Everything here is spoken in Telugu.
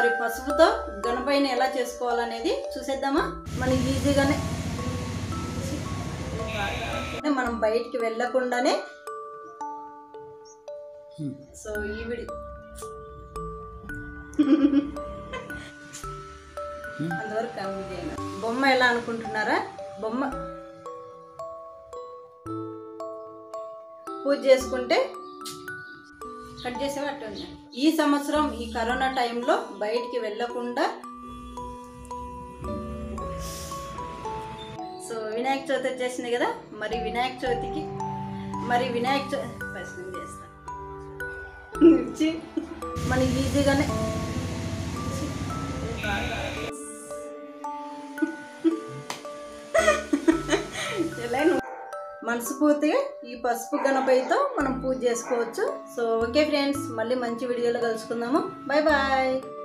మరి పసుపుతో గణపైని ఎలా చేసుకోవాలనేది చూసేద్దామా మనం ఈజీగానే మనం బయటికి వెళ్ళకుండానే సో ఈ విడి అంతవరకు కంప్లీట్ అయినా బొమ్మ ఎలా అనుకుంటున్నారా బొమ్మ పూజ చేసుకుంటే కట్ చేసేవి అట్టు ఉన్నాయి ఈ సంవత్సరం ఈ కరోనా టైంలో బయటికి వెళ్ళకుండా సో వినాయక చవితి వచ్చేసింది కదా మరి వినాయక చవితికి మరి వినాయక చవితి ఫస్ట్ నేను చేస్తా మిర్చి మన ఈజీగానే ఎలా నువ్వు మనస్ఫూర్తిగా ఈ పసుపు గణపతితో మనం పూజ చేసుకోవచ్చు సో ఓకే ఫ్రెండ్స్ మళ్ళీ మంచి వీడియోలో కలుసుకుందాము బాయ్ బాయ్